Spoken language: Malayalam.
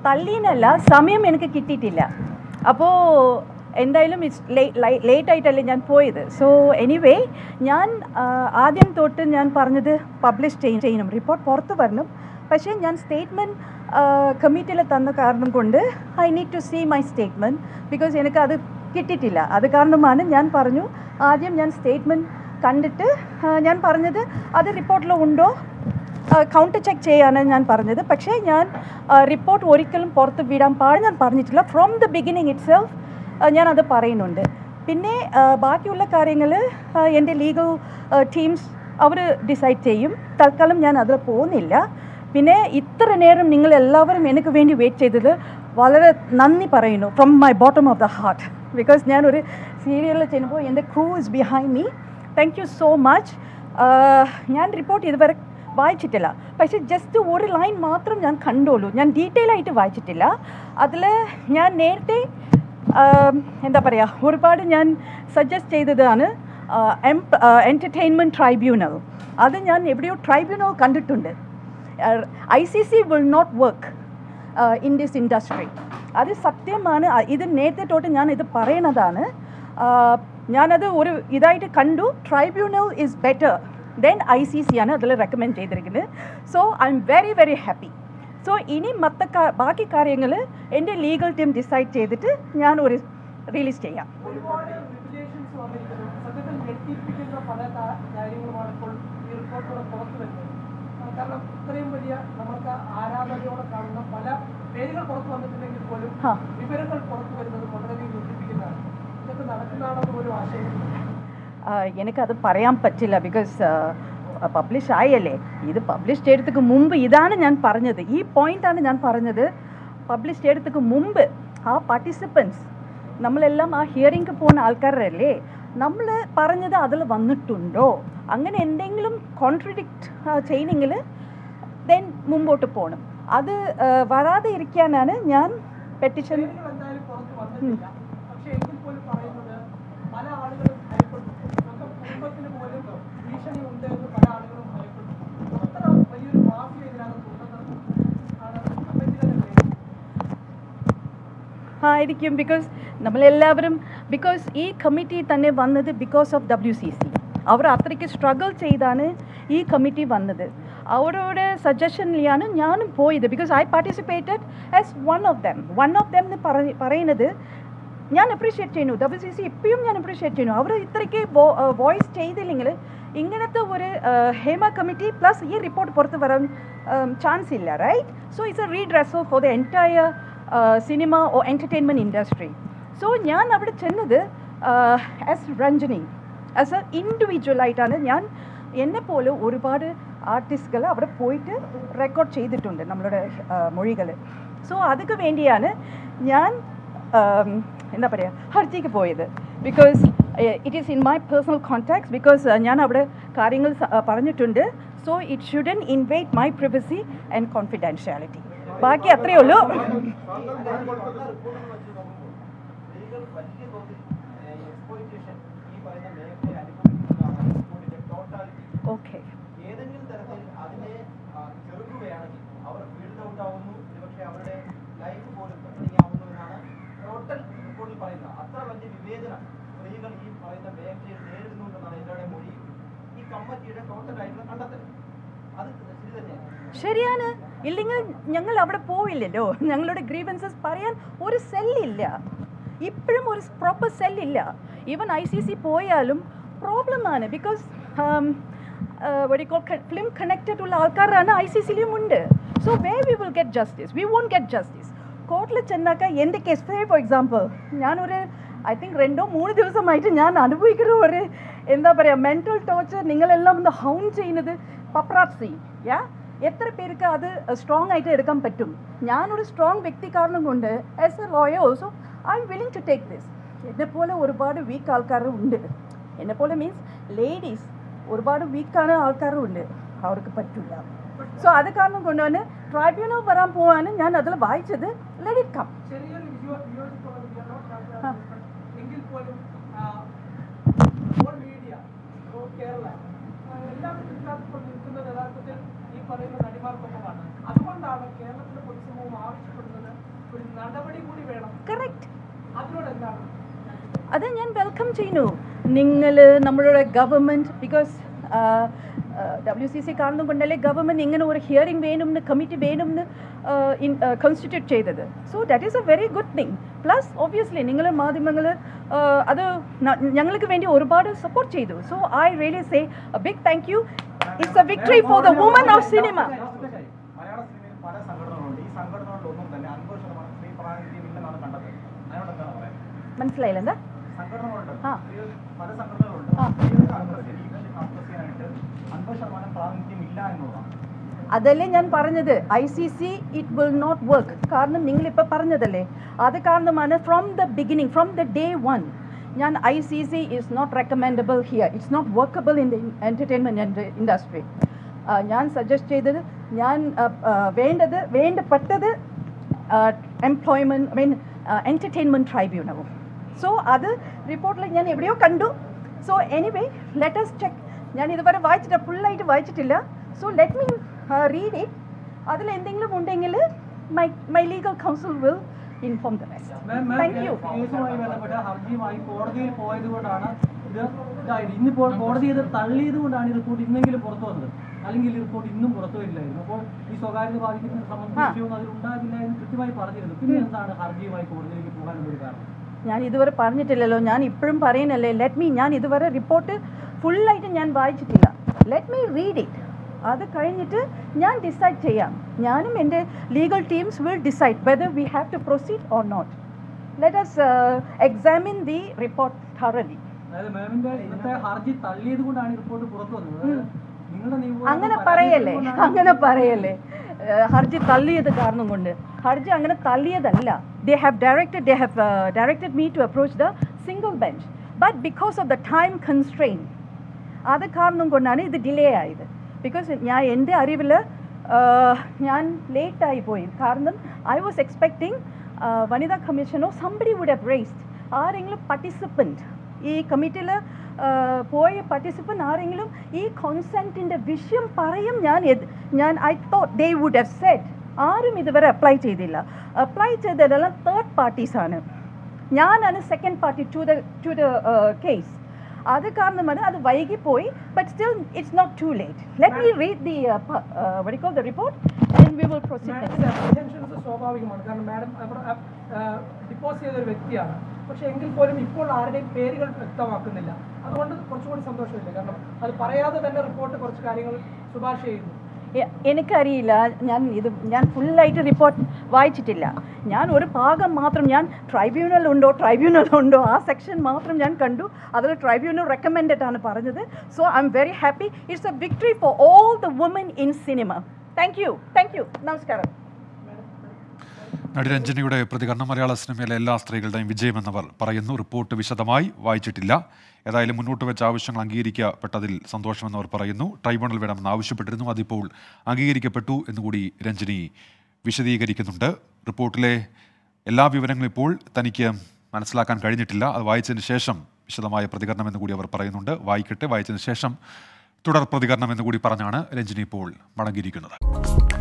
തള്ളീനല്ല സമയം എനിക്ക് കിട്ടിയിട്ടില്ല അപ്പോൾ എന്തായാലും ഇറ്റ്സ് ലേറ്റ് ആയിട്ടല്ലേ ഞാൻ പോയത് സോ എനിവേ ഞാൻ ആ, ആദ്യം തൊട്ട് ഞാൻ പറഞ്ഞത് പബ്ലിഷ് ചെയ്യണം റിപ്പോർട്ട് പുറത്ത് വരണം പക്ഷേ ഞാൻ സ്റ്റേറ്റ്മെൻറ്റ് കമ്മിറ്റിയിൽ തന്ന കാരണം കൊണ്ട് I need to see my statement because എനിക്ക് അത് കിട്ടിയിട്ടില്ല അത് കാരണമാണ് ഞാൻ പറഞ്ഞു ആദ്യം ഞാൻ സ്റ്റേറ്റ്മെൻറ്റ് കണ്ടിട്ട് ആ, ഞാൻ പറഞ്ഞത് അത് റിപ്പോർട്ടിൽ ഉണ്ടോ കൗണ്ടർ ചെക്ക് ചെയ്യാനാണ് ഞാൻ പറഞ്ഞത് പക്ഷേ ഞാൻ റിപ്പോർട്ട് ഒരിക്കലും പുറത്ത് വിടാൻ പാടില്ല ഞാൻ പറഞ്ഞിട്ടില്ല from the beginning itself ഞാനത് പറയുന്നുണ്ട് പിന്നെ ആ, ബാക്കിയുള്ള കാര്യങ്ങൾ എൻ്റെ ലീഗൽ ടീംസ് അവർ ഡിസൈഡ് ചെയ്യും തൽക്കാലം ഞാൻ അതിൽ പോകുന്നില്ല പിന്നെ ഇത്ര നേരം നിങ്ങൾ എല്ലാവരും എനിക്ക് വേണ്ടി വെയിറ്റ് ചെയ്തത് വളരെ നന്ദി പറയുന്നു from my bottom of the heart because ഞാനൊരു സീരിയലിൽ ചെയ്യുമ്പോൾ എൻ്റെ crew is behind me thank you so much ഞാൻ റിപ്പോർട്ട് ഇതുവരെ വായിച്ചിട്ടില്ല പക്ഷേ ജസ്റ്റ് ഒരു ലൈൻ മാത്രം ഞാൻ കണ്ടോളൂ ഞാൻ ഡീറ്റെയിൽ ആയിട്ട് വായിച്ചിട്ടില്ല അതിൽ ഞാൻ നേരത്തെ ആം, എന്താ പറയുക ഒരുപാട് ഞാൻ സജസ്റ്റ് ചെയ്തതാണ് എൻ്റർടൈൻമെൻറ്റ് ട്രൈബ്യൂണൽ അത് ഞാൻ എവിടെയോ ട്രൈബ്യൂണൽ കണ്ടിട്ടുണ്ട് I C C will not work in this industry അത് സത്യമാണ് അ- ഇത് നേരത്തെ തൊട്ട് ഞാൻ ഇത് പറയണതാണ് ആ, ഞാനത് ഒരു ഇതായിട്ട് കണ്ടു tribunal is better than I C C ആണ് അതിൽ റെക്കമെൻഡ് ചെയ്തിരിക്കുന്നത് so I'm very very happy so ഇനി മത്ത കാ- ബാക്കി കാര്യങ്ങൾ എൻ്റെ ലീഗൽ ടീം ഡിസൈഡ് ചെയ്തിട്ട് ഞാൻ ഒരു റിലീസ് ചെയ്യാം ഒരുപാട് റിവിലേഷൻസ് വന്നിരിക്കുന്നു സത്യത്തിൽ ഞെട്ടിപ്പിക്കുന്ന പല കാ- കാര്യങ്ങളുമാണ് ഇപ്പോൾ ഈ റിപ്പോർട്ടിലൂടെ പുറത്തു വരുന്നത് ആ, കാരണം ഇത്രയും വലിയ നമുക്ക് ആരാധനയോടെ കാണുന്ന പല പേരുകൾ പുറത്തു വന്നിട്ടുണ്ടെങ്കിൽ പോലും ആ. വിവരങ്ങൾ പുറത്തു വരുന്നത് വളരെയധികം ഞെട്ടിപ്പിക്കുന്നതാണ് ഇതൊക്കെ നടക്കുന്നതാണെന്ന് ഒരു ആശയം ആ, എനിക്കത് പറയാൻ പറ്റില്ല ബിക്കോസ് പബ്ലിഷ് ആയല്ലേ ഇത് പബ്ലിഷ് ചെയ്തതിന് മുമ്പ് ഇതാണ് ഞാൻ പറഞ്ഞത് ഈ പോയിന്റാണ് ഞാൻ പറഞ്ഞത് പബ്ലിഷ് ചെയ്തതിന് മുമ്പ് ആ പാർട്ടിസിപ്പൻസ് നമ്മളെല്ലാം ആ ഹിയറിംഗ് പോകുന്ന ആൾക്കാരല്ലേ നമ്മൾ പറഞ്ഞത് അതിൽ വന്നിട്ടുണ്ടോ അങ്ങനെ എന്തെങ്കിലും കോൺട്രഡിക്റ്റ് ചെയ്യണമെങ്കിൽ ദെൻ മുമ്പോട്ട് പോകണം അത് ആ, വരാതെ ഇരിക്കാനാണ് ഞാൻ പെറ്റിഷൻ പേരുകൾ എന്തായാലും പുറത്ത് വന്നിട്ടില്ല പക്ഷേ എങ്കിൽ പോലും പറയുന്നത് പല ആളുകളും ഭയപ്പെട്ടു സ്വന്തം കുടുംബത്തിന് പോലും ഭീഷണി ഉണ്ട് എന്ന് പല ആളുകളും ഭയപ്പെട്ടു അത്ര വലിയൊരു മാഫിയ ഇതിനകത്തുണ്ടെന്ന് ആണ് കമ്മിറ്റി തന്നെ പറയുന്നത് ആയിരിക്കും ബിക്കോസ് നമ്മളെല്ലാവരും ബിക്കോസ് ഈ കമ്മിറ്റി തന്നെ വന്നത് because of W C C അവർ അത്രയ്ക്ക് സ്ട്രഗിൾ ചെയ്താണ് ഈ കമ്മിറ്റി വന്നത് അവരുടെ സജഷനിലാണ് ഞാനും പോയത് because I participated as one of them one of them എന്ന് പറ പറയുന്നത് ഞാൻ അപ്രീഷിയേറ്റ് ചെയ്യുന്നു ഡബ്ല്യു സി സി ഇപ്പോഴും ഞാൻ അപ്രീഷിയേറ്റ് ചെയ്യുന്നു അവർ ഇത്രയ്ക്ക് വോയിസ് ചെയ്തില്ലെങ്കിൽ ഇങ്ങനത്തെ ഒരു ആ, ഹേമ കമ്മിറ്റി പ്ലസ് ഈ റിപ്പോർട്ട് പുറത്ത് വരാൻ ചാൻസ് ഇല്ല right so it's a redressal for the entire cinema or entertainment industry so ഞാൻ അവിടെ ചെന്നത് as Ranjini as a individual ആയിട്ടാണ് ഞാൻ എന്നെ പോലെ ഒരുപാട് ആർട്ടിസ്റ്റുകൾ അവിടെ പോയിട്ട് റെക്കോർഡ് ചെയ്തിട്ടുണ്ട് നമ്മളുടെ മൊഴികൾ സോ അതൊക്കെ വേണ്ടിയാണ് ഞാൻ um, എന്താ പറയുക ഹർജിക്ക് പോയത് because it is in my personal contacts because ഞാൻ അവിടെ കാര്യങ്ങൾ സ- uh, പറഞ്ഞിട്ടുണ്ട് so it shouldn't invite my privacy and confidentiality ബാക്കി അത്രയേ ഉള്ളൂ സ്ത്രീകൾ വലിയ തോതിൽ എക്സ്പ്ലോയിറ്റേഷൻ ഈ പറയുന്ന മേഖലയെ അനുഭവിക്കുന്നതാണ് റിപ്പോർട്ടിന്റെ ടോട്ടാലിറ്റി ഓക്കെ ഏതെങ്കിലും തരത്തിൽ അതിനെ ആ, ചെറുക്കുകയാണെങ്കിൽ അവർ ഫീൽഡ് ഔട്ട് ആവുന്നു ഒരുപക്ഷെ അവരുടെ ലൈഫ് പോലും ാവുന്നു എന്നാണ് ടോട്ടൽ റിപ്പോർട്ടിൽ പറയുന്നത് അത്ര വലിയ വിവേചനം സ്ത്രീകൾ ഈ പറയുന്ന മേഖലയിൽ നേരിടുന്നുണ്ടെന്നാണ് എല്ലാവരുടെയും മൊഴി ഈ കമ്മിറ്റിയുടെ ടോട്ടൽ ആയിട്ടുള്ള കണ്ടെത്തൽ അത് ശരി തന്നെയാണ് ശരിയാണ് ഇല്ലെങ്കിൽ ഞങ്ങൾ അവിടെ പോവില്ലല്ലോ ഞങ്ങളുടെ ഗ്രീവൻസസ് പറയാൻ ഒരു സെല്ലില്ല ഇപ്പോഴും ഒരു പ്രോപ്പർ സെല്ലില്ല ഈവൻ ഐ സി സി പോയാലും പ്രോബ്ലമാണ് ബിക്കോസ് ഫിലിം കണക്റ്റഡ് ഉള്ള ആൾക്കാരാണ് ഐ സി സിയിലും ഉണ്ട് so way we will get justice we won't get justice കോർട്ടിൽ ചെന്നാക്ക എൻ്റെ കേസ് ഫോർ എക്സാമ്പിൾ ഞാനൊരു ഐ തിങ്ക് രണ്ടോ മൂന്ന് ദിവസമായിട്ട് ഞാൻ അനുഭവിക്കുന്ന ഒരു എന്താ പറയുക മെൻറ്റൽ ടോർച്ചർ നിങ്ങളെല്ലാം ഒന്ന് ഹൗൺ ചെയ്യുന്നത് പപ്രാപ്സി യാ എത്ര പേർക്ക് അത് സ്ട്രോങ് ആയിട്ട് എടുക്കാൻ പറ്റും ഞാനൊരു സ്ട്രോങ് വ്യക്തി കാരണം കൊണ്ട് as a lawyer also I'm willing to take this എന്നെപ്പോലെ ഒരുപാട് വീക്ക് ആൾക്കാർ ഉണ്ട് എന്നെപ്പോലെ മീൻസ് ലേഡീസ് ഒരുപാട് വീക്കാണ് ആൾക്കാരും ഉണ്ട് അവർക്ക് പറ്റില്ല സോ അത് കാരണം കൊണ്ടാണ് ട്രൈബ്യൂണൽ വരാൻ പോവാണ് ഞാൻ അതിൽ വായിച്ചത് ലെറ്റ് ഇറ്റ് കം ചെറിയൊരു വിയോ- വിയോജിപ്പുള്ളത് we are not happy ആ. about it. എങ്കിൽ പോലും ഓൾ മീഡിയ കേരള ആ, എല്ലാം ഇപ്പോൾ നിൽക്കുന്നത് യഥാർത്ഥത്തിൽ ഈ പറയുന്ന നടിമാർക്കൊപ്പമാണ് അതുകൊണ്ടാണ് കേരളത്തിലെ പൊതുസമൂഹം ആവശ്യപ്പെടുന്നത് ഭീഷണി കൂടി വേണം കറക്റ്റ് അതിനോട് എന്താണ് അത് ഞാൻ വെൽക്കം ചെയ്യുന്നു നിങ്ങൾ നമ്മളുടെ government because W C C കാരണം കൊണ്ടല്ലേ ഗവൺമെൻറ് ഇങ്ങനെ ഒരു ഹിയറിംഗ് വേണമെന്ന് കമ്മിറ്റി വേണമെന്ന് കോൺസ്റ്റിറ്റ്യൂട്ട് ചെയ്തത് so that is a very good thing plus obviously നിങ്ങൾ മാധ്യമങ്ങൾ അത് ന- ഞങ്ങൾക്ക് വേണ്ടി ഒരുപാട് സപ്പോർട്ട് ചെയ്തു so I really say big thank you it's a victory for the woman of cinema Malayala സിനിമയിൽ പല സംഘടനകളുണ്ട് ഈ സംഘടനകളിലൊന്നും തന്നെ അൻപത് ശതമാനം സ്ത്രീ പ്രാതിനിധ്യം ഇല്ലെന്നാണ് കണ്ടത് അതിനോട് എന്താണ് പറയാൻ മനസ്സിലായില്ല എന്താ സംഘടനകളുണ്ട് ആ. സ്ത്രീകൾ പല സംഘടനകളുണ്ട് ആ. സ്ത്രീകൾക്ക് അന്തസ്സിന് ഈക്വൽ അന്തസ്സിനായിട്ട് അൻപത് ശതമാനം പ്രാതിനിധ്യം ഇല്ല എന്നുള്ളതാണ് അതല്ലേ ഞാൻ പറഞ്ഞത് I C C it will not work കാരണം നിങ്ങളിപ്പോൾ പറഞ്ഞതല്ലേ അത് കാരണമാണ് from the beginning from the day one ഞാൻ I C C is not recommendable here it's not workable in the entertainment industry ഞാൻ സജസ്റ്റ് ചെയ്തത് ഞാൻ ആ, ആ, വേണ്ടത് വേണ്ടപ്പെട്ടത് എംപ്ലോയ്മെൻറ്റ് ഐ മീൻ എൻ്റർടൈൻമെൻറ്റ് ട്രൈബ്യൂണലും സോ അത് റിപ്പോർട്ടിൽ ഞാൻ എവിടെയോ കണ്ടു സോ എനിവേ ലെറ്റസ് ചെക്ക് ഞാൻ ഇതുവരെ വായിച്ചിട്ട് ഫുള്ളായിട്ട് വായിച്ചിട്ടില്ല so let me read it അതിൽ എന്തെങ്കിലും ഉണ്ടെങ്കിൽ my my legal counsel will inform the ma'am, ma'am, thank you കേസുമായി ബന്ധപ്പെട്ട ഹർജിയുമായി കോടതിയിൽ പോയത് കൊണ്ടാണ് ഇത് ഇതായത് ഇന്നിപ്പോൾ കോടതി ഇത് തള്ളിയത് കൊണ്ടാണ് ഈ റിപ്പോർട്ട് ഇന്നെങ്കിലും പുറത്തു വന്നത് അല്ലെങ്കിൽ ഈ റിപ്പോർട്ട് ഇന്നും പുറത്തു വരില്ലായിരുന്നു അപ്പോൾ ഈ സ്വകാര്യത ബാധിക്കുന്നത് സംബന്ധിച്ച ആ. വിഷയമൊന്നും അതിൽ ഉണ്ടാകില്ല എന്ന് കൃത്യമായി പറഞ്ഞിരുന്നു പിന്നെ എന്താണ് ഹർജിയുമായി കോടതിയിലേക്ക് പോകാനുള്ള ഒരു കാരണം ഞാൻ ഇതുവരെ പറഞ്ഞിട്ടില്ലല്ലോ ഞാൻ ഇപ്പോഴും പറയുന്നല്ലേ ലെറ്റ് മീ ഞാൻ ഇതുവരെ റിപ്പോർട്ട് ഫുള്ളായിട്ട് ഞാൻ വായിച്ചിട്ടില്ല ലെറ്റ് മീ റീഡ് ഇറ്റ് അത് കഴിഞ്ഞിട്ട് ഞാൻ ഡിസൈഡ് ചെയ്യാം ഞാനും എൻ്റെ legal teams will decide whether we have to proceed or not let us examine the report thoroughly അതായത് മാമിന്റെ ഇന്നത്തെ ഹർജി തള്ളിയത് കൊണ്ടാണ് ഈ റിപ്പോർട്ട് പുറത്തു വന്നത് അതായത് നിങ്ങളുടെ നിയമം അങ്ങനെ പറയല്ലേ അങ്ങനെ പറയല്ലേ ഏഹ് ഹർജി തള്ളിയത് കാരണം കൊണ്ട് ഹർജി അങ്ങനെ തള്ളിയതല്ല they have directed they have directed me to approach the single bench but because of the time constraint അത് കാരണം കൊണ്ടാണ് ഇത് ഡിലേ ആയത് ബിക്കോസ് ഞാൻ എൻ്റെ അറിവിൽ ഞാൻ ലേറ്റായി പോയി കാരണം ഐ വാസ് എക്സ്പെക്ടിങ് വനിതാ കമ്മീഷനോ സംബടി വുഡ് ഹവ് റേസ്ഡ് ആരെങ്കിലും പാർട്ടിസിപ്പൻറ്റ് ഈ കമ്മിറ്റിയിൽ പോയ പാർട്ടിസിപ്പൻറ്റ് ആരെങ്കിലും ഈ കോൺസെൻറ്റിൻ്റെ വിഷയം പറയും ഞാൻ എത്- ഞാൻ I thought they would have set ആരും ഇതുവരെ അപ്ലൈ ചെയ്തില്ല അപ്ലൈ ചെയ്തതെല്ലാം തേർഡ് പാർട്ടീസാണ് ഞാനാണ് second party to the to the case അത് കാരണമാണ് അത് വൈകിപ്പോയി but still it's not too late let me read the വടിക്കോൾ the report and we will proceed മാഡത്തിന്റെ അപ്രിഹെൻഷൻസ് സ്വാഭാവികമാണ് കാരണം മാഡം ഡിപ്പോസ് ചെയ്ത ഒരു വ്യക്തിയാണ് പക്ഷെ എങ്കിൽ പോലും ഇപ്പോൾ ആരുടെയും പേരുകൾ വ്യക്തമാക്കുന്നില്ല അതുകൊണ്ട് കുറച്ചുകൂടി സന്തോഷമില്ല കാരണം അത് പറയാതെ തന്നെ റിപ്പോർട്ട് കുറച്ച് കാര്യങ്ങൾ ശുപാർശ ചെയ്യുന്നു എ- എനിക്കറിയില്ല ഞാൻ ഇത് ഞാൻ ഫുള്ളായിട്ട് റിപ്പോർട്ട് വായിച്ചിട്ടില്ല ഞാൻ ഒരു ഭാഗം മാത്രം ഞാൻ ട്രൈബ്യൂണൽ ഉണ്ടോ ട്രൈബ്യൂണൽ ഉണ്ടോ ആ സെക്ഷൻ മാത്രം ഞാൻ കണ്ടു അതിൽ ട്രൈബ്യൂണൽ റെക്കമെൻഡഡ് ആണ് പറഞ്ഞത് so I'm very happy it's a victory for all the woman in cinema thank you thank you നമസ്കാരം നടി രഞ്ജനിയുടെ പ്രതികരണം മലയാള സിനിമയിലെ എല്ലാ സ്ത്രീകളുടെയും വിജയമെന്നവർ പറയുന്നു റിപ്പോർട്ട് വിശദമായി വായിച്ചിട്ടില്ല ഏതായാലും മുന്നോട്ട് വെച്ച ആവശ്യങ്ങൾ അംഗീകരിക്കപ്പെട്ടതിൽ സന്തോഷമെന്നവർ പറയുന്നു ട്രൈബ്യൂണൽ വേണമെന്ന് ആവശ്യപ്പെട്ടിരുന്നു അതിപ്പോൾ അംഗീകരിക്കപ്പെട്ടു എന്നുകൂടി രഞ്ജനി വിശദീകരിക്കുന്നുണ്ട് റിപ്പോർട്ടിലെ എല്ലാ വിവരങ്ങളും ഇപ്പോൾ തനിക്ക് മനസ്സിലാക്കാൻ കഴിഞ്ഞിട്ടില്ല അത് വായിച്ചതിന് ശേഷം വിശദമായ പ്രതികരണം എന്ന് കൂടി അവർ പറയുന്നുണ്ട് വായിക്കട്ടെ വായിച്ചതിന് ശേഷം തുടർ പ്രതികരണം എന്ന് കൂടി പറഞ്ഞാണ് രഞ്ജനി ഇപ്പോൾ മടങ്ങിയിരിക്കുന്നത്